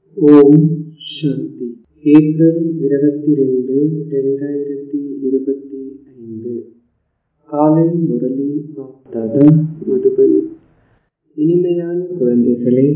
ஓம் சாந்தி April இருபத்தி ரெண்டு ரெண்டாயிரத்தி இருபத்தி ஐந்து காலை முரளி பாப்தாதா மதுபன் இனிமையான குழந்தைகளே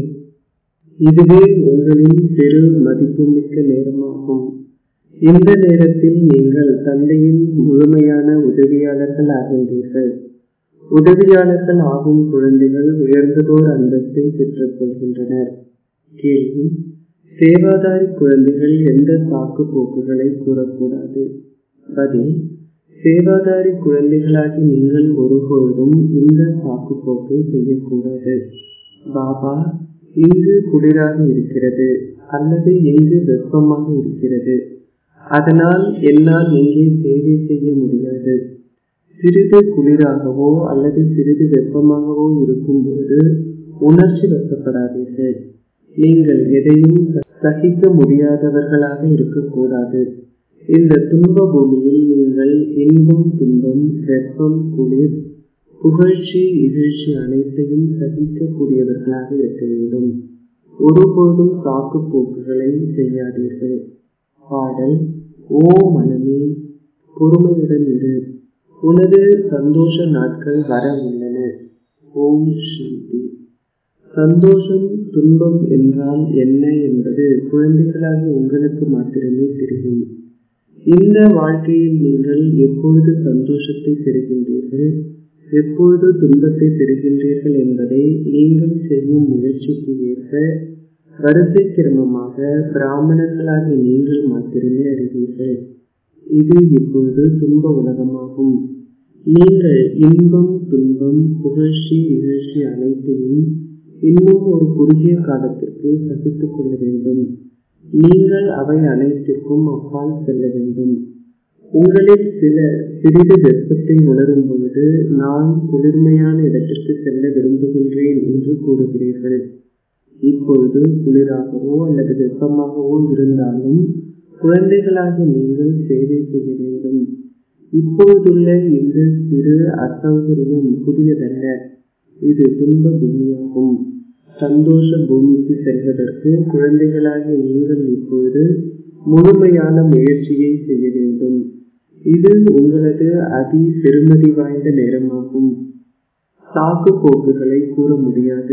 இதுவே உங்களின் பெரு மதிப்புமிக்க நேரமாகும் இந்த நேரத்தில் நீங்கள் தந்தையின் முழுமையான உதவியாளர்கள் ஆகின்றீர்கள் உதவியாளர்கள் ஆகும் குழந்தைகள் உயர்ந்ததோர் அந்தஸ்தை பெற்றுக் கொள்கின்றனர் கேள்வி சேவாதாரி குழந்தைகள் எந்த சாக்கு போக்குகளை கூறக்கூடாது பதில் சேவாதாரி குழந்தைகளாகி நீங்கள் ஒருபொழுதும் இந்த சாக்கு போக்கை செய்யக்கூடாது பாபா இங்கு குளிராக இருக்கிறது அல்லது இங்கு வெப்பமாக இருக்கிறது அதனால் என்னால் இங்கே சேவை செய்ய முடியாது சிறிது குளிராகவோ அல்லது சிறிது வெப்பமாகவோ இருக்கும்போது உணர்ச்சி வசப்படாதீர்கள் நீங்கள் எதையும் சகிக்க முடியாதவர்களாக இருக்கக்கூடாது இந்த துன்ப பூமியில் நீங்கள் இன்பம் துன்பம் வெப்பம் குளிர் புகழ்ச்சி இகழ்ச்சி அனைத்தையும் சகிக்கக்கூடியவர்களாக இருக்க வேண்டும் ஒருபொழுதும் சாக்கு போக்குகளை செய்யாதீர்கள் பாடல் ஓ மனமே பொறுமையுடன் இரு உனது சந்தோஷ நாட்கள் வர உள்ளன ஓம் சாந்தி சந்தோஷம் துன்பம் என்றால் என்ன என்பது குழந்தைகளாகி உங்களுக்கு மாத்திரமே தெரியும் இந்த வாழ்க்கையில் நீங்கள் எப்பொழுது சந்தோஷத்தை பெறுகின்றீர்கள் எப்பொழுது துன்பத்தை பெறுகின்றீர்கள் என்பதை நீங்கள் செய்யும் முயற்சிக்கு ஏற்ப வரிசை கிரமமாக பிராமணர்களாகி நீங்கள் மாத்திரமே அறிவீர்கள் இது இப்பொழுது துன்ப உலகமாகும் நீங்கள் இன்பம் துன்பம் புகழ்ச்சி இகழ்ச்சி அனைத்தையும் இன்னும் ஒரு குறுகிய காலத்திற்கு சகித்துக் கொள்ள வேண்டும் நீங்கள் அவை அனைத்திற்கும் அப்பால் செல்ல வேண்டும் உங்களில் சிலர் சிறிது வெப்பத்தை உணரும் பொழுது நான் குளிர்மையான இடத்திற்கு செல்ல விரும்புகின்றேன் என்று கூறுகிறீர்கள் இப்பொழுது குளிராகவோ அல்லது வெப்பமாகவோ இருந்தாலும் குழந்தைகளாகி நீங்கள் சேவை செய்ய வேண்டும் இப்பொழுதுள்ள இந்த சிறு அசௌகரியம் புதியதல்ல இது துன்ப பூமியாகும் சந்தோஷ பூமிக்கு செல்வதற்கு குழந்தைகளாகிய நீங்கள் இப்பொழுது முழுமையான முயற்சியை செய்ய வேண்டும் இது உங்களது அதி பெருமதி வாய்ந்த நேரமாகும் சாக்கு போக்குகளை கூற முடியாது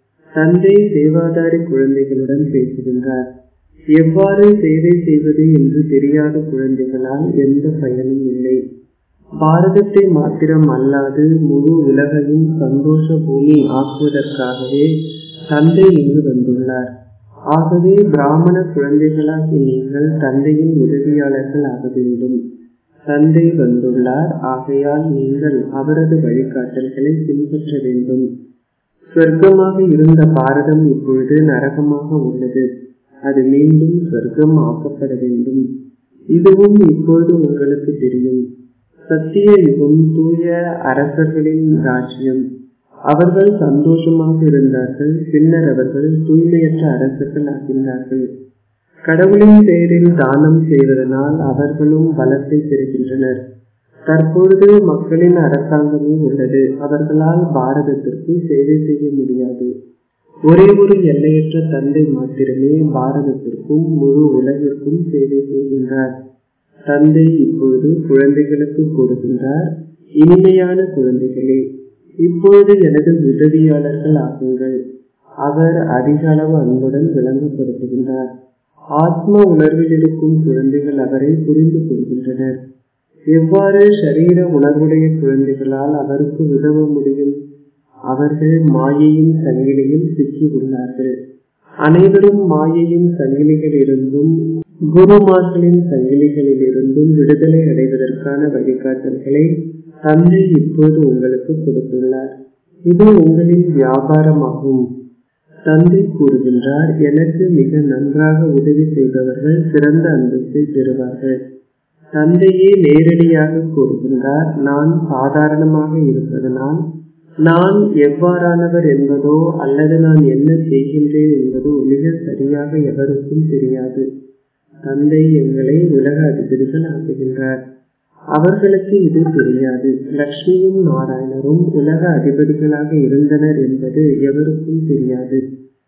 தந்தை சேவாதாரி குழந்தைகளுடன் பேசுகின்றார் எவ்வாறு சேவை செய்வது என்று தெரியாத குழந்தைகளால் எந்த பயனும் இல்லை பாரதத்தை மாத்திரம் அல்லாது முழு உலகையும் சந்தோஷ பூமி ஆக்குவதற்காகவே தந்தை இங்கு வந்துள்ளார் ஆகவே பிராமண குழந்தைகளாகி நீங்கள் தந்தையின் உதவியாளர்கள் ஆக வேண்டும் தந்தை வந்துள்ளார் ஆகையால் நீங்கள் அவரது வழிகாட்டல்களை பின்பற்ற வேண்டும் சொர்க்கமாக இருந்த பாரதம் இப்பொழுது நரகமாக உள்ளது அது மீண்டும் சொர்க்கம் ஆக்கப்பட வேண்டும் இதுவும் இப்பொழுது உங்களுக்கு தெரியும் சத்திய யுகம் தூய அரசர்களின் ராஜ்யம் அவர்கள் சந்தோஷமாக இருந்தார்கள் பின்னர் அவர்கள் தூய்மையற்ற அரசர்கள் ஆகின்றார்கள் கடவுளின் பெயரில் தானம் செய்வதனால் அவர்களும் பலத்தை பெறுகின்றனர் தற்பொழுது மக்களின் அரசாங்கமே உள்ளது அவர்களால் பாரதத்திற்கு சேவை செய்ய முடியாது ஒரே ஒரு எல்லையற்ற தந்தை மாத்திரமே பாரதத்திற்கும் முழு உலகிற்கும் சேவை செய்கின்றார் தந்தை இப்பொழுது குழந்தைகளுக்கு கூறுகின்றார் இனிமையான குழந்தைகளே இப்பொழுது எனது உதவியாளர்கள் ஆகுங்கள் அவர் அதிக அளவு அன்புடன் விளங்கப்படுத்துகின்றார் ஆத்ம உணர்வில் இருக்கும் குழந்தைகள் அவரை புரிந்து கொள்கின்றனர் எவ்வாறு சரீர உணர்வுடைய குழந்தைகளால் அவருக்கு உதவ முடியும் அவர்கள் மாயையின் சங்கிலியில் சிக்கி உள்ளார்கள் அனைவரும் மாயையின் சங்கிலிகள் இருந்தும் குருமார்களின் சங்கிலிகளில் இருந்தும் விடுதலை அடைவதற்கான வழிகாட்டல்களை தந்தை இப்போது உங்களுக்கு கொடுத்துள்ளார் இது உங்களின் வியாபாரமாகும் தந்தை கூறுகின்றார் எனக்கு மிக நன்றாக உதவி செய்பவர்கள் சிறந்த அந்தஸ்தை பெறுவார்கள் தந்தையே நேரடியாக கூறுகின்றார் நான் சாதாரணமாக இருப்பதனால் நான் எவ்வாறானவர் என்பதோ அல்லது நான் என்ன செய்கின்றேன் என்பதோ மிக சரியாக எவருக்கும் தெரியாது தந்தை எங்களை உலக அதிபதிகள் ஆக்குகின்றார் அவர்களுக்கு இது தெரியாது லக்ஷ்மியும் நாராயணரும் உலக அதிபதிகளாக இருந்தனர் என்பது எவருக்கும் தெரியாது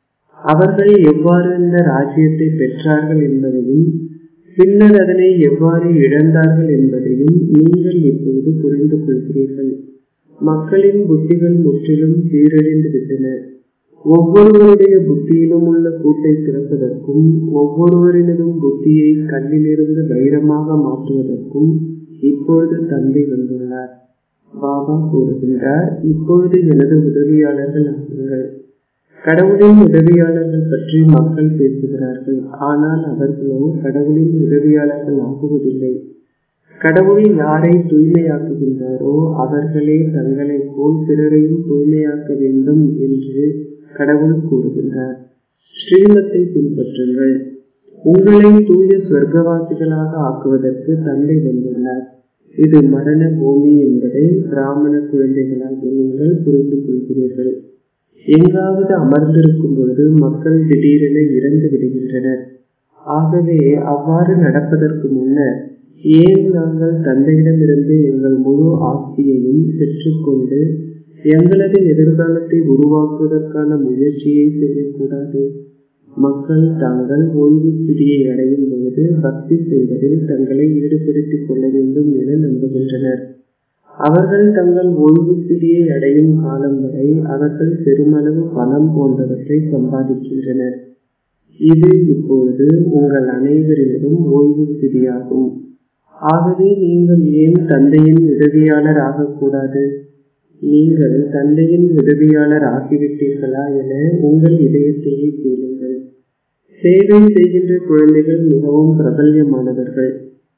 அவர்கள் எவ்வாறு இந்த ராஜ்யத்தை பெற்றார்கள் என்பதையும் பின்னர் அதனை எவ்வாறு இழந்தார்கள் என்பதையும் நீங்கள் இப்பொழுது புரிந்து கொள்கிறீர்கள் மக்களின் புத்திகள் முற்றிலும் சீரழிந்து விட்டன ஒவ்வொருவருடைய புத்தியிலும் உள்ள கூட்டை திறப்பதற்கும் ஒவ்வொருவரினதும் புத்தியை கல்லிலிருந்து வைரமாக மாற்றுவதற்கும் இப்பொழுது தந்தை வந்துள்ளார் பாபா கூறுகின்றார் இப்பொழுது எனது உதவியாளர்கள் ஆகுங்கள் கடவுளின் உதவியாளர்கள் பற்றி மக்கள் பேசுகிறார்கள் ஆனால் அவர்களோ கடவுளின் உதவியாளர்கள் ஆகுவதில்லை கடவுள் யாரை தூய்மையாக்குகின்றாரோ அவர்களே தங்களை போல் பிறரையும் தூய்மையாக்க வேண்டும் என்று கடவுள் கூறுகின்றார் ஸ்ரீமத்தை பின்பற்றுங்கள் உங்களை தூய சொர்க்கவாசிகளாக ஆக்குவதற்கு தந்தை வந்துள்ளார் இது மரண பூமி என்பதை பிராமண குழந்தைகளாகிய நீங்கள் புரிந்து கொள்கிறீர்கள் எங்காவது அமர்ந்திருக்கும் பொழுது மக்கள் திடீரென இறந்து விடுகின்றனர் ஆகவே அவ்வாறு நடப்பதற்கு முன்னர் ஏன் நாங்கள் தந்தையிடமிருந்து எங்கள் முழு ஆஸ்தியையும் பெற்றுக்கொண்டு எங்களது எதிர்காலத்தை உருவாக்குவதற்கான முயற்சியை செய்யக்கூடாது மக்கள் தாங்கள் ஓய்வு ஸ்திதியை அடையும் பொழுது பக்தி செய்வதில் தங்களை ஈடுபடுத்திக் கொள்ள வேண்டும் என நம்புகின்றனர் அவர்கள் தங்கள் ஓய்வு ஸ்திதியை அடையும் காலம் வரை அவர்கள் பெருமளவு பணம் போன்றவற்றை சம்பாதிக்கின்றனர் இது இப்பொழுது உங்கள் அனைவரினதும் ஓய்வு ஸ்திதியாகும் ஆகவே நீங்கள் ஏன் தந்தையின் உதவியாளர் ஆகக்கூடாது நீங்கள் தந்தையின் உதவியாளர் ஆகிவிட்டீர்களா என உங்கள் இதயத்தையே கேளுங்கள் சேவை செய்கின்ற குழந்தைகள் மிகவும் பிரபல்யமானவர்கள்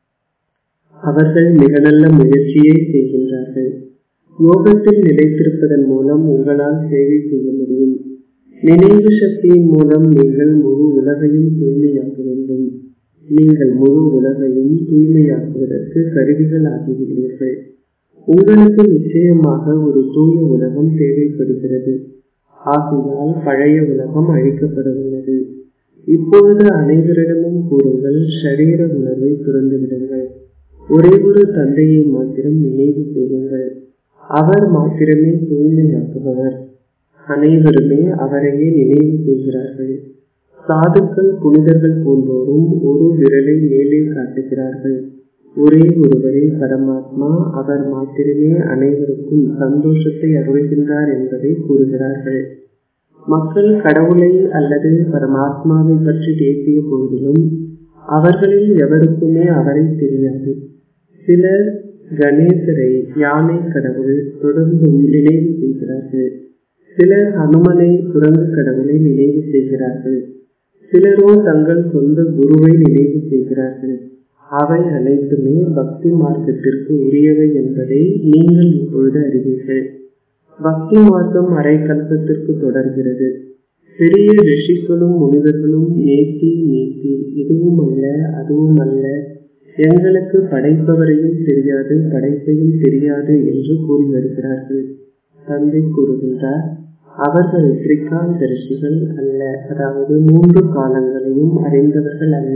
அவர்கள் மிக நல்ல முயற்சியை செய்கின்றார்கள் யோகத்தில் நிலைத்திருப்பதன் மூலம் உங்களால் சேவை செய்ய முடியும் நினைவு சக்தியின் மூலம் நீங்கள் முழு உலகையும் தூய்மையாக்க வேண்டும் நீங்கள் முழு உலகையும் தூய்மையாக்குவதற்கு கருவிகள் ஆகிவிடுவீர்கள் உங்களுக்கு நிச்சயமாக ஒரு தூய உலகம் தேவைப்படுகிறது ஆகையால் பழைய உலகம் அழிக்கப்பட உள்ளது இப்பொழுது அனைவரிடமும் கூறுங்கள் ஷரீர உணர்வை துறந்து விடுங்கள் ஒரே ஒரு தந்தையை மாத்திரம் நினைவு செய்யுங்கள் அவர் மாத்திரமே தூய்மையாக்குபவர் அனைவருமே அவரையே நினைவு செய்கிறார்கள் சாதுக்கள் புனிதர்கள் போன்றோரும் ஒரு விரலை மேலே காட்டுகிறார்கள் ஒரே ஒருவரே பரமாத்மா அவர் மாத்திரமே அனைவருக்கும் சந்தோஷத்தை அருள்கின்றார் என்பதை கூறுகிறார்கள் மக்கள் கடவுளை அல்லது பரமாத்மாவை பற்றி பேசிய போதிலும் அவர்களில் எவருக்குமே அவரை தெரியாது சிலர் கணேசரை யானை கடவுள் தொடர்ந்தும் நினைவு செய்கிறார்கள் சிலர் ஹனுமனை குரங்கு கடவுளை நினைவு செய்கிறார்கள் சிலரோ தங்கள் சொந்த குருவை நினைவு செய்கிறார்கள் அவை அனைத்துமே பக்தி மார்க்கத்திற்கு உரியவை என்பதை நீங்கள் இப்பொழுது அறிவீர்கள் பக்தி மார்க்கம் அரை கல்பத்திற்கு தொடர்கிறது பெரிய ரிஷிகளும் முனிவர்களும் நேத்தி நேத்தி இதுவும் அல்ல அதுவும் அல்ல எங்களுக்கு படைப்பவரையும் தெரியாது படைப்பையும் தெரியாது என்று கூறி வருகிறார்கள் தந்தை கூறுகின்றார் அவர்கள் திரிகாந்தரிசிகள் அல்ல அதாவது மூன்று காலங்களையும் அறிந்தவர்கள் அல்ல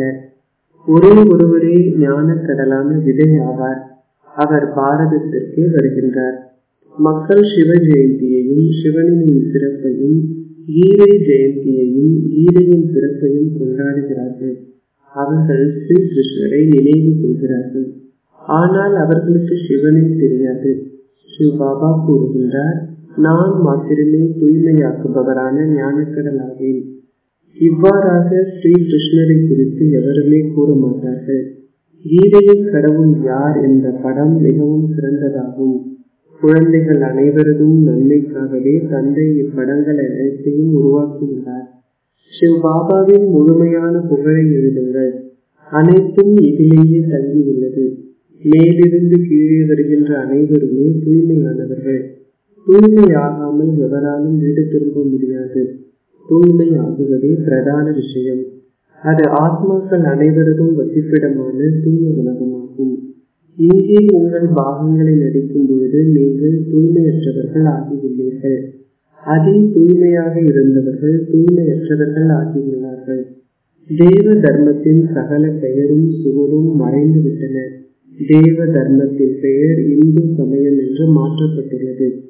ஒரே ஒருவரே ஞான கடலான விதை ஆவார் அவர் பாரதத்திற்கே வருகின்றார் மக்கள் சிவ ஜெயந்தியையும் சிவனின் சிறப்பையும் கீதை ஜெயந்தியையும் கீதையின் சிறப்பையும் கொண்டாடுகிறார்கள் அவர்கள் ஸ்ரீ கிருஷ்ணரை நினைவு செய்கிறார்கள் ஆனால் அவர்களுக்கு சிவனை தெரியாது சிவ பாபா கூறுகின்றார் நான் மாத்திரமே தூய்மையாக்குபவரான ஞானக்கடல் ஆவேன் இவ்வாறாக ஸ்ரீ கிருஷ்ணரை குறித்து எவருமே கூற மாட்டார்கள் கீதையில் கடவுள் யார் என்ற படம் மிகவும் சிறந்ததாகும் குழந்தைகள் அனைவரதும் நன்மைக்காகவே தந்தை இப்படங்கள் அனைத்தையும் உருவாக்கியுள்ளார் சிவ பாபாவின் முழுமையான புகழை எழுதுங்கள் அனைத்தும் இதிலேயே தங்கி உள்ளது மேலிருந்து கீழே வருகின்ற அனைவருமே தூய்மையானவர்கள் தூய்மையாகாமல் எவராலும் வீடு திரும்ப முடியாது தூய்மை ஆகுவதே பிரதான விஷயம் அது ஆத்மாக்கள் அனைவரதும் வசிப்பிடமான தூய உலகமாகும் இங்கே உங்கள் பாகங்களை நடிக்கும் பொழுது நீங்கள் தூய்மையற்றவர்கள் ஆகியுள்ளீர்கள் அதி தூய்மையாக இருந்தவர்கள் தூய்மையற்றவர்கள் ஆகியுள்ளார்கள் தேவ தர்மத்தின் சகல பெயரும் சுவடும் மறைந்து விட்டன தேவ தர்மத்தின் பெயர் இந்து சமயம் என்று மாற்றப்பட்டுள்ளது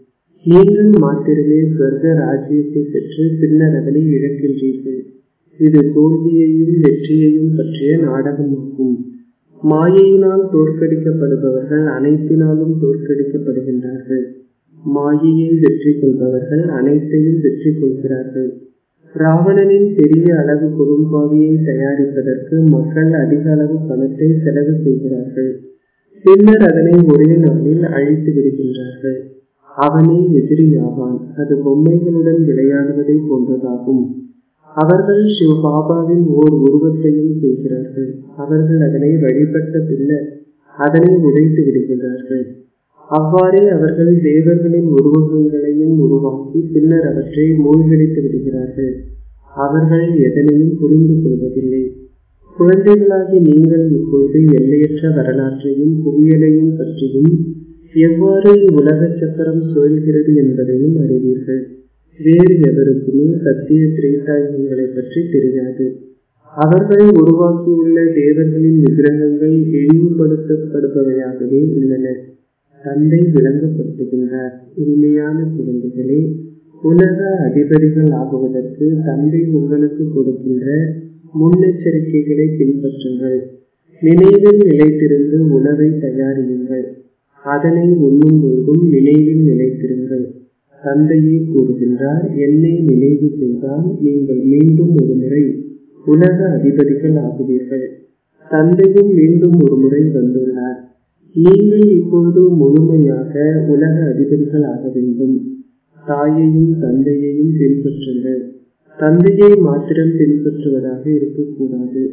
நீங்கள் மாத்திரமே சொர்க்க ராஜ்யத்தை பெற்று பின்னர் அதனை இழக்கின்றீர்கள் இது தோல்வியையும் வெற்றியையும் பற்றிய நாடகமாகும் மாயையினால் தோற்கடிக்கப்படுபவர்கள் அனைத்தினாலும் தோற்கடிக்கப்படுகின்றார்கள் மாயையை வெற்றி கொள்பவர்கள் அனைத்தையும் வெற்றி கொள்கிறார்கள் ராவணனின் பெரிய அளவு கொடும்பாவியை தயாரிப்பதற்கு மக்கள் அதிக அளவு பணத்தை செலவு செய்கிறார்கள் பின்னர் அதனை ஒரே நாளில் அழித்து விடுகின்றார்கள் அவனே எதிரியாவான் அது பொம்மைகளுடன் விளையாடுவதை போன்றதாகும் அவர்கள் சிவ பாபாவின் ஓர் உருவத்தையும் செய்கிறார்கள் அவர்கள் அதனை வழிபட்ட பின்னர் அதனை உடைத்து விடுகிறார்கள் அவ்வாறே அவர்கள் தேவர்களின் உருவகங்களையும் உருவாக்கி பின்னர் அவற்றை மூழ்கடித்து விடுகிறார்கள் அவர்கள் எதனையும் புரிந்து கொள்வதில்லை குழந்தைகளாகி நீங்கள் இப்பொழுது எல்லையற்ற வரலாற்றையும் புவியலையும் பற்றியும் எவ்வாறு உலக சக்கரம் சுழல்கிறது என்பதையும் அறிவீர்கள் வேறு எவருக்குமே சத்திய திரேதாயுகங்களை பற்றி தெரியாது அவர்கள் உருவாக்கியுள்ள தேவர்களின் விக்கிரகங்கள் இழிவுபடுத்தப்படுபவையாகவே உள்ளன தந்தை விளங்கப்படுத்துகின்றார் இனிமையான குழந்தைகளே உலக அதிபதிகள் ஆகுவதற்கு தந்தை உங்களுக்கு கொடுக்கின்ற முன்னெச்சரிக்கைகளை பின்பற்றுங்கள் நினைவில் நிலைத்திருந்து உணவை தயாரியுங்கள் அதனை உண்ணும் பொழுதும் நினைவில் நிலைத்திருங்கள் தந்தையே கூறுகின்றார் என்னை நினைவு செய்தால் நீங்கள் மீண்டும் ஒரு முறை உலக அதிபதிகள் ஆகுவீர்கள் தந்தையும் மீண்டும் ஒரு முறை வந்துள்ளார் நீங்கள் இப்பொழுது முழுமையாக உலக அதிபதிகள் ஆக வேண்டும் தாயையும் தந்தையையும் பின்பற்றுங்கள் தந்தையை மாத்திரம் பின்பற்றுவதாக இருக்கக்கூடாது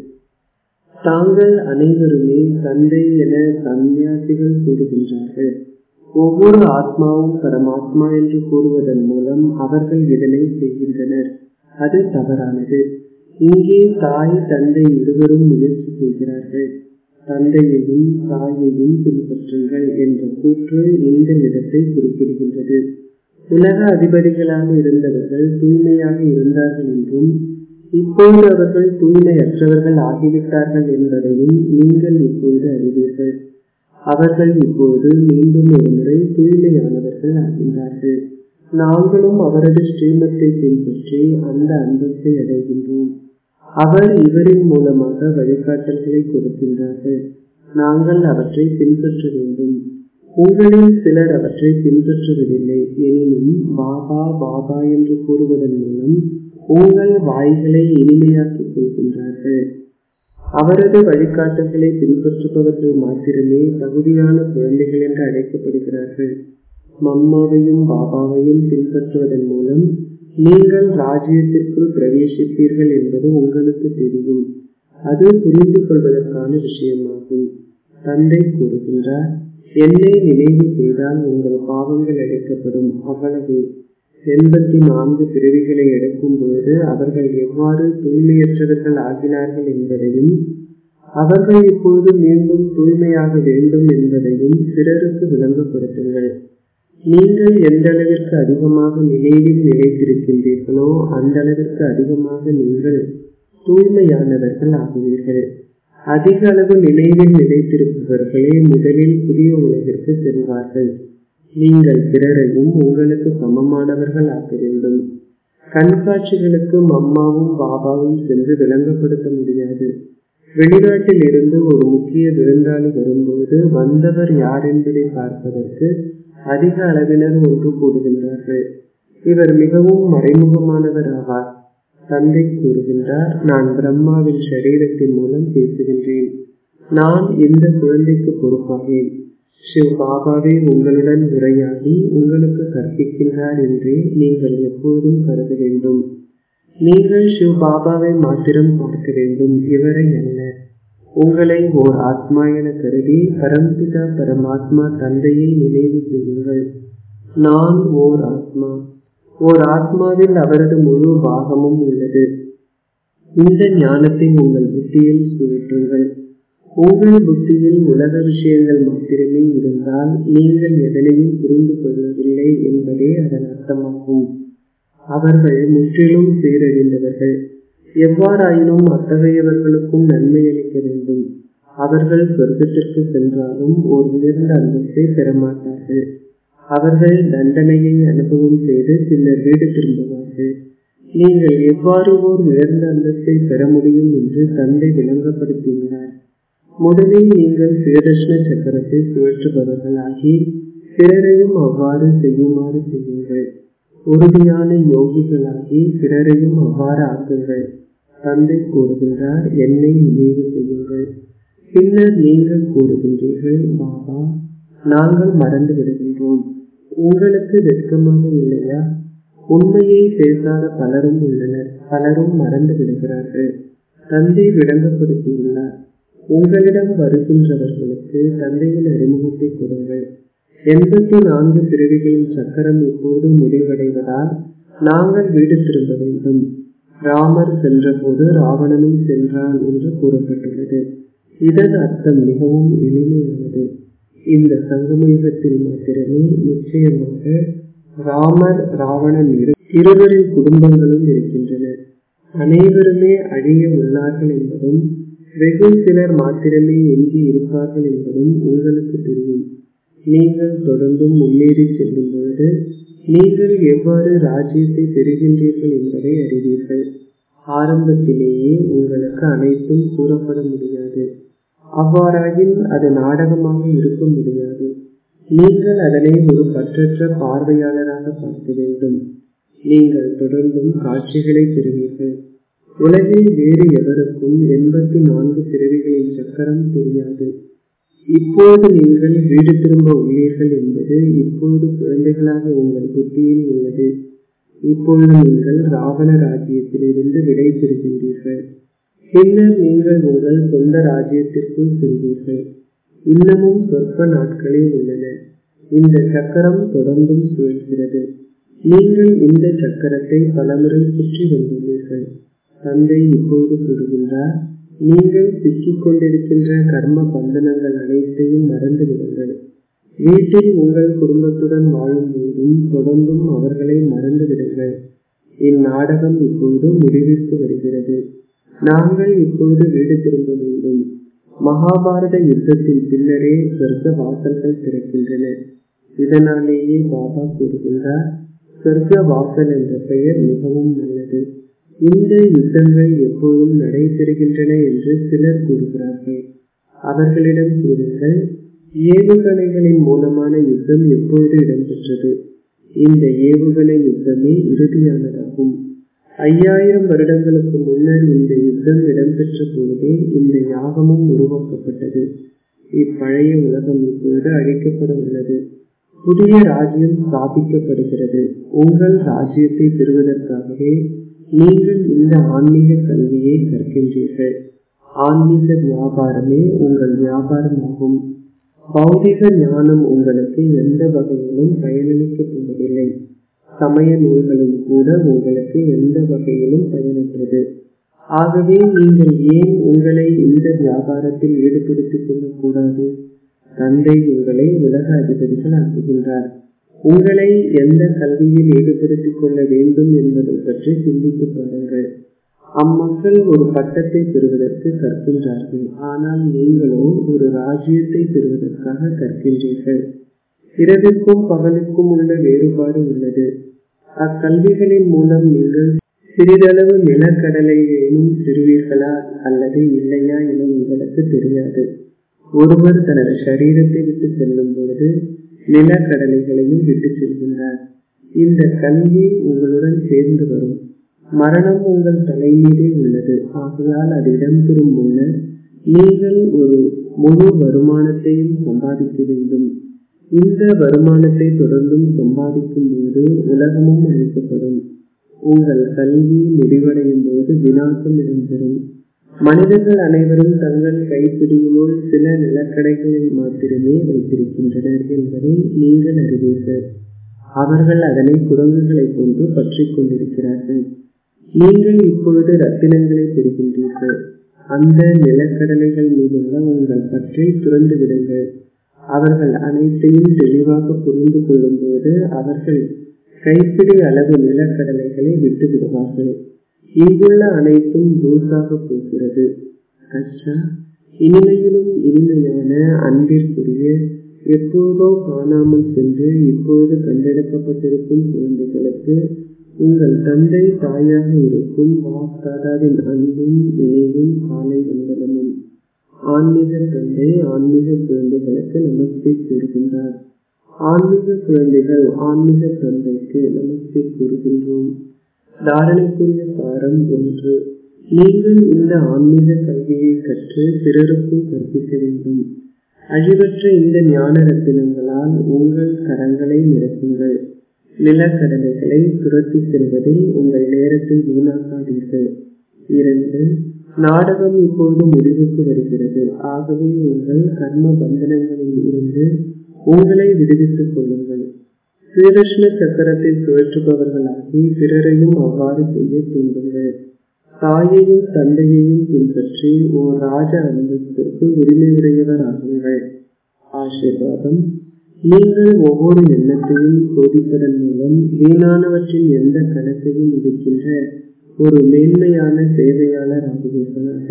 தாங்கள் அனைவருமே தந்தை என சந்நியாசிகள் கூறுகின்றார்கள் ஒவ்வொரு ஆத்மாவும் பரமாத்மா என்று கூறுவதன் மூலம் அவர்கள் இதனை செய்கின்றனர் அது தவறானது இங்கே தாய் தந்தை இருவரும் முயற்சி செய்கிறார்கள் தந்தையையும் தாயையும் பின்பற்றுங்கள் என்ற கூற்று இந்த இடத்தை குறிப்பிடுகின்றது உலக அதிபதிகளாக இருந்தவர்கள் தூய்மையாக இருந்தார்கள் என்றும் இப்போது அவர்கள் தூய்மையற்றவர்கள் ஆகிவிட்டார்கள் என்பதையும் நீங்கள் இப்பொழுது அறிவீர்கள் அவர்கள் இப்பொழுது மீண்டும் ஒரு முறை தூய்மையானவர்கள் ஆகின்றார்கள் நாங்களும் அவரது ஸ்ரீமத்தை பின்பற்றி அந்த அந்தத்தை அடைகின்றோம் அவர் இவரின் மூலமாக வழிகாட்டல்களை கொடுக்கின்றார்கள் நாங்கள் அவற்றை பின்பற்ற வேண்டும் உங்களில் சிலர் அவற்றை பின்பற்றுவதில்லை எனினும் பாபா பாபா என்று கூறுவதன் மூலம் உங்கள் வாய்களை இனிமையாக்கிக் கொள்கின்றார்கள் அவரது வழிகாட்டுதலை பின்பற்றுபவர்கள் மாத்திரமே தகுதியான குழந்தைகள் என்று அழைக்கப்படுகிறார்கள் மம்மாவையும் பாபாவையும் பின்பற்றுவதன் மூலம் நீங்கள் ராஜ்யத்திற்குள் பிரவேசிப்பீர்கள் என்பது உங்களுக்கு தெரியும் அது புரிந்து கொள்வதற்கான விஷயமாகும் தந்தை கூறுகின்றார் என்னை நினைவு செய்தால் உங்கள் பாவங்கள் அழைக்கப்படும் அவ்வளவே எண்பத்தி நான்கு பிறவிகளை எடுக்கும் பொழுது அவர்கள் எவ்வாறு தூய்மையற்றவர்கள் ஆகினார்கள் என்பதையும் அவர்கள் இப்பொழுது மீண்டும் தூய்மையாக வேண்டும் என்பதையும் பிறருக்கு விளங்கப்படுத்துங்கள் நீங்கள் எந்த அளவிற்கு அதிகமாக நினைவில் நிலைத்திருக்கின்றீர்களோ அந்த அளவிற்கு அதிகமாக நீங்கள் தூய்மையானவர்கள் ஆகுவீர்கள் அதிக அளவு நினைவில் நிலைத்திருப்பவர்களே முதலில் புதிய உலகிற்கு செல்வார்கள் நீங்கள் பிறரையும் உங்களுக்கு சமமானவர்கள் ஆக்க வேண்டும் கண்காட்சிகளுக்கு மம்மாவும் பாபாவும் சென்று விளங்கப்படுத்த முடியாது வெளிநாட்டில் இருந்து ஒரு முக்கிய விருந்தாளி வரும்பொழுது வந்தவர் யார் என்பதை பார்ப்பதற்கு அதிக அளவினர் ஒன்று கூடுகின்றார்கள் இவர் மிகவும் மறைமுகமானவர் ஆவார் தந்தை கூறுகின்றார் நான் பிரம்மாவின் சரீரத்தின் மூலம் பேசுகின்றேன் நான் இந்த குழந்தைக்கு பொறுப்பாகேன் சிவ் பாபாவே உங்களுடன் உரையாடி உங்களுக்கு கற்பிக்கின்றார் என்றே நீங்கள் எப்பொழுதும் கருத வேண்டும் நீங்கள் சிவ் பாபாவை மாத்திரம் பார்க்க வேண்டும் இவரை அல்ல உங்களை ஓர் ஆத்மா என கருதி பரம்பிதா பரமாத்மா தந்தையை நினைவு செய்யுங்கள் நான் ஓர் ஆத்மா ஓர் ஆத்மாவில் அவரது முழு பாகமும் உள்ளது இந்த ஞானத்தை உங்கள் புத்தியில் சுழற்றுங்கள் உங்கள் புத்தியில் உலக விஷயங்கள் மாத்திரமே இருந்தால் நீங்கள் எதனையும் புரிந்து கொள்ளவில்லை என்பதே அதன் அர்த்தமாகும் அவர்கள் முற்றிலும் சீரழிந்தவர்கள் எவ்வாறாயினும் அத்தகையவர்களுக்கும் நன்மை அளிக்க வேண்டும் அவர்கள் சொர்க்கத்திற்கு சென்றாலும் ஒரு உயர்ந்த அந்தஸ்தை பெறமாட்டார்கள் அவர்கள் தண்டனையை அனுபவம் செய்து பின்னர் வீடு திரும்புவார்கள் நீங்கள் எவ்வாறு ஓர் உயர்ந்த அந்தஸ்தை பெற முடியும் என்று தந்தை விளங்கப்படுத்தியுள்ளார் முதலில் நீங்கள் சுயதர்ஷன சக்கரத்தை சுழற்றுபவர்களாகி பிறரையும் அவ்வாறு செய்யுமாறு செய்யுங்கள் உறுதியான யோகிகளாகி பிறரையும் அவ்வாறு ஆக்குங்கள் தந்தை கூறுகின்றார் என்னை நினைவு செய்யுங்கள் பின்னர் நீங்கள் கூறுகின்றீர்கள் பாபா நாங்கள் மறந்து விடுகின்றோம் உங்களுக்கு வெட்கமாக இல்லையா உண்மையை பேசாத பலரும் உள்ளனர் பலரும் மறந்து விடுகிறார்கள் தந்தை விளங்கப்படுத்தியுள்ளார் உங்களிடம் வருகின்றவர்களுக்கு தந்தையின் அறிமுகத்தை கொடுங்கள் எண்பத்தி நான்கு பிறவிகளின் சக்கரம் இப்போது முடிவடைவதால் நாங்கள் வீடு திரும்ப வேண்டும் ராமர் சென்றபோது ராவணனும் சென்றான் என்று கூறப்பட்டுள்ளது இதன் அர்த்தம் மிகவும் எளிமையானது இந்த சங்கமயுகத்தில் மாத்திரமே நிச்சயமாக ராமர் ராவணன் இரு இருவரின் குடும்பங்களும் இருக்கின்றன அனைவருமே அழிய உள்ளார்கள் என்பதும் வெகு சிலர் மாத்திரமே எஞ்சி இருப்பார்கள் என்பதும் உங்களுக்கு தெரியும் நீங்கள் தொடர்ந்தும் முன்னேறி செல்லும் பொழுது நீங்கள் எவ்வாறு ராஜ்யத்தை பெறுகின்றீர்கள் என்பதை அறிவீர்கள் ஆரம்பத்திலேயே உங்களுக்கு அனைத்தும் கூறப்பட முடியாது அவ்வாறாயின் அது நாடகமாக இருக்க முடியாது நீங்கள் அதனை ஒரு பற்றற்ற பார்வையாளராக பார்க்க வேண்டும் நீங்கள் தொடர்ந்தும் காட்சிகளை பெறுவீர்கள் உலகில் வேறு எவருக்கும் எண்பத்தி நான்கு பிறவிகளின் சக்கரம் தெரியாது இப்போது நீங்கள் வீடு திரும்ப உள்ளீர்கள் என்பது இப்பொழுது குழந்தைகளாக உங்கள் புத்தியில் உள்ளது இப்பொழுது நீங்கள் ராவண ராஜ்யத்திலிருந்து விடை பெறுகின்றீர்கள் பின்னர் நீங்கள் உங்கள் சொந்த ராஜ்யத்திற்குள் செல்வீர்கள் இன்னமும் சொற்ப நாட்களே உள்ளன இந்த சக்கரம் தொடர்ந்தும் சுழல்கிறது நீங்கள் இந்த சக்கரத்தை பலமுறை சுற்றி வந்துள்ளீர்கள் தந்தை இப்பொழுது கூறுகின்றார் நீங்கள் சிக்கிக் கொண்டிருக்கின்ற கர்ம பந்தனங்கள் அனைத்தையும் மறந்து விடுங்கள் வீட்டில் உங்கள் குடும்பத்துடன் வாழும் போதும் தொடர்ந்தும் அவர்களை மறந்து விடுங்கள் இந்நாடகம் இப்பொழுது முடிவிற்கு வருகிறது நாங்கள் இப்பொழுது வீடு திரும்ப வேண்டும் மகாபாரத யுத்தத்தின் பின்னரே சொர்க்க வாசல்கள் திறக்கின்றன இதனாலேயே பாபா கூறுகின்றார் சொர்க்க வாசல் என்ற பெயர் மிகவும் நல்லது இந்த யுத்தங்கள் எப்பொழுதும் நடைபெறுகின்றன என்று சிலர் கூறுகிறார்கள் அவர்களிடம் கூறுங்கள் ஏவுகணைகளின் மூலமான யுத்தம் எப்பொழுது இடம்பெற்றது இந்த ஏவுகணை யுத்தமே இறுதியானதாகும் ஐயாயிரம் வருடங்களுக்கு முன்னர் இந்த யுத்தம் இடம்பெற்ற பொழுதே இந்த யாகமும் உருவாக்கப்பட்டது இப்பழைய உலகம் இப்பொழுது அழிக்கப்பட உள்ளது புதிய ராஜ்யம் ஸ்தாபிக்கப்படுகிறது உங்கள் ராஜ்யத்தை பெறுவதற்காகவே நீங்கள் இந்த ஆன்மீக கல்வியை கற்கின்றீர்கள் ஆன்மீக வியாபாரமே உங்கள் வியாபாரமாகும் பௌதிக ஞானம் உங்களுக்கு எந்த வகையிலும் பயனளிக்கப் போவதில்லை சமய நூல்களும் கூட உங்களுக்கு எந்த வகையிலும் பயனற்றது ஆகவே நீங்கள் ஏன் உங்களை இந்த வியாபாரத்தில் ஈடுபடுத்திக் கொள்ளக்கூடாது தந்தை உங்களை உலக அதிபதிகள் ஆக்குகின்றார் உங்களை எந்த கல்வியில் ஈடுபடுத்திக் கொள்ள வேண்டும் என்பதை பற்றி சிந்தித்து பாருங்கள் அம்மக்கள் ஒரு பட்டத்தை பெறுவதற்கு கற்கின்றார்கள் ஆனால் நீங்களோ ஒரு ராஜ்யத்தை பெறுவதற்காக கற்கின்றீர்கள் இரவிற்கும் பகலுக்கும் உள்ள வேறுபாடு உள்ளது அக்கல்விகளின் மூலம் நீங்கள் சிறிதளவு நிலக்கடலையேனும் பெறுவீர்களா அல்லது இல்லையா என உங்களுக்கு தெரியாது ஒருவர் தனது சரீரத்தை விட்டு செல்லும் பொழுது நிலக்கடலைகளையும் விட்டு செல்கின்றார் இந்த கல்வி உங்களுடன் சேர்ந்து வரும் மரணம் உங்கள் தலை மீதே உள்ளது ஆகையால் அது இடம்பெறும் முன்னர் நீங்கள் ஒரு முழு வருமானத்தையும் சம்பாதிக்க வேண்டும் இந்த வருமானத்தை தொடர்ந்தும் சம்பாதிக்கும் போது உலகமும் அழிக்கப்படும் உங்கள் கல்வி முடிவடையும் போது வினாசம் இடம்பெறும் மனிதர்கள் அனைவரும் தங்கள் கைப்பிடியினுள் சில நிலக்கடைகளை மாத்திரமே வைத்திருக்கின்றனர் என்பதை நீங்கள் அறிவீர்கள் அவர்கள் அதனை குரங்குகளை போன்று பற்றி கொண்டிருக்கிறார்கள் நீங்கள் இப்பொழுது ரத்தினங்களை பெறுகின்றீர்கள் அந்த நிலக்கடலைகள் மீதுள்ள உங்கள் பற்றை துறந்து விடுங்கள் அவர்கள் அனைத்தையும் தெளிவாக புரிந்து கொள்ளும் போது அவர்கள் கைப்பிடி அளவு நிலக்கடலைகளை விட்டு விடுவார்கள் இங்குள்ள அனைத்தும் தூசாக போகிறது அச்சா இனிமையிலும் இனிமையான அன்பிற்குரிய எப்பொழுதோ காணாமல் சென்று இப்பொழுது கண்டெடுக்கப்பட்டிருக்கும் குழந்தைகளுக்கு உங்கள் தந்தை தாயாக இருக்கும் வாக்தாதாவின் அன்பும் நினைவும் காலை வந்தனமும் ஆன்மீக தந்தை ஆன்மீக குழந்தைகளுக்கு நமஸ்தே கூறுகின்றார் ஆன்மீக குழந்தைகள் ஆன்மீக தந்தைக்கு நமஸ்தே கூறுகின்றோம் தாரணைக்குரிய சாரம் ஒன்று நீங்கள் இந்த ஆன்மீக கல்வியை கற்று பிறருக்கும் கற்பிக்க வேண்டும் அழிவற்ற இந்த ஞான ரத்தினங்களால் உங்கள் கரங்களை நிரப்புங்கள் நிலக்கடலைகளை துரத்தி செல்வதில் உங்கள் நேரத்தை வீணாக்காதீர்கள் இரண்டு நாடகம் இப்பொழுது முடிவுக்கு வருகிறது ஆகவே உங்கள் கர்ம பந்தனங்களில் இருந்து உங்களை விடுவித்துக் கொள்ளுங்கள் ஸ்ரீகிருஷ்ண சக்கரத்தை சுழற்றுபவர்களாகி பிறரையும் அவ்வாறு செய்ய தூண்டுங்கள் தாயையும் தந்தையையும் பின்பற்றி ஓர் ராஜ அந்தஸ்திற்கு உரிமை உடையவர் ஆகுங்கள் ஆசீர்வாதம் நீங்கள் ஒவ்வொரு எண்ணத்தையும் சோதிப்பதன் மூலம் வீணானவற்றின் எந்த கணக்கையும் முடிக்கின்ற ஒரு மேன்மையான சேவையாளர் ஆகுவீர்களாக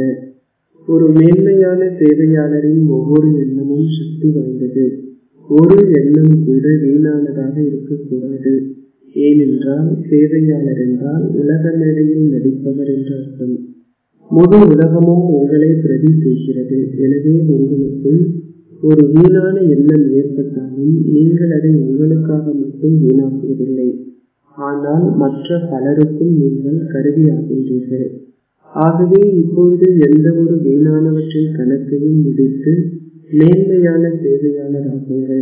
ஒரு மேன்மையான சேவையாளரின் ஒவ்வொரு எண்ணமும் சக்தி வாய்ந்தது ஒரு எண்ணம் கூட வீணானதாக இருக்கக்கூடாது ஏனென்றால் சேவையாளர் என்றால் உலக மேடையில் நடிப்பவர் என்று அர்த்தம் முழு உலகமும் உங்களை பிரதி செய்கிறது எனவே உங்களுக்குள் ஒரு வீணான எண்ணம் ஏற்பட்டாலும் நீங்கள் அதை உங்களுக்காக மட்டும் வீணாக்குவதில்லை ஆனால் மற்ற பலருக்கும் நீங்கள் கருவியாகின்றீர்கள் ஆகவே இப்பொழுது எந்த ஒரு வீணானவற்றின் கணக்கையும் முடித்து மேன்மையான சேவையாளராகுங்கள்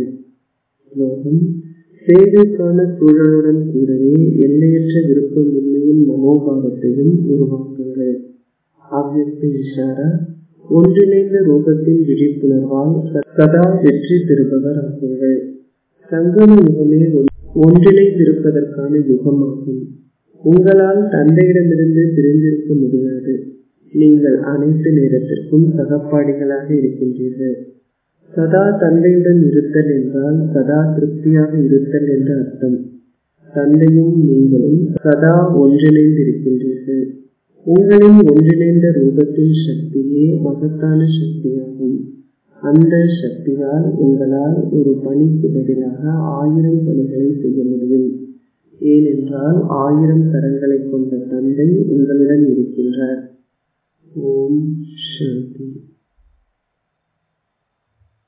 ஸ்லோகம் சேவைக்கான சூழலுடன் கூடவே எல்லையற்ற விருப்பமின்மையின் மனோபாவத்தையும் உருவாக்குங்கள் அவ்வக்த இஷாரா ஒன்றிணைந்த ரூபத்தின் விழிப்புணர்வால் சதா வெற்றி பெறுபவர் ஆகுங்கள் சங்கம யுகமே ஒன்றிணைந்திருப்பதற்கான யுகமாகும் உங்களால் தந்தையிடமிருந்து பிரிந்திருக்க முடியாது நீங்கள் அனைத்து நேரத்திற்கும் சகப்பாடிகளாக இருக்கின்றீர்கள் சதா தந்தையுடன் இருத்தல் என்றால் சதா திருப்தியாக இருத்தல் என்று அர்த்தம் தந்தையும் நீங்களும் சதா ஒன்றிணைந்திருக்கின்றீர்கள் உங்களின் ஒன்றிணைந்த ரூபத்தின் சக்தியே மகத்தான சக்தியாகும் அந்த சக்தியால் உங்களால் ஒரு பணிக்கு பதிலாக ஆயிரம் பணிகளை செய்ய முடியும் ஏனென்றால் ஆயிரம் கரங்களை கொண்ட தந்தை உங்களுடன் இருக்கின்றார் ஓம் சாந்தி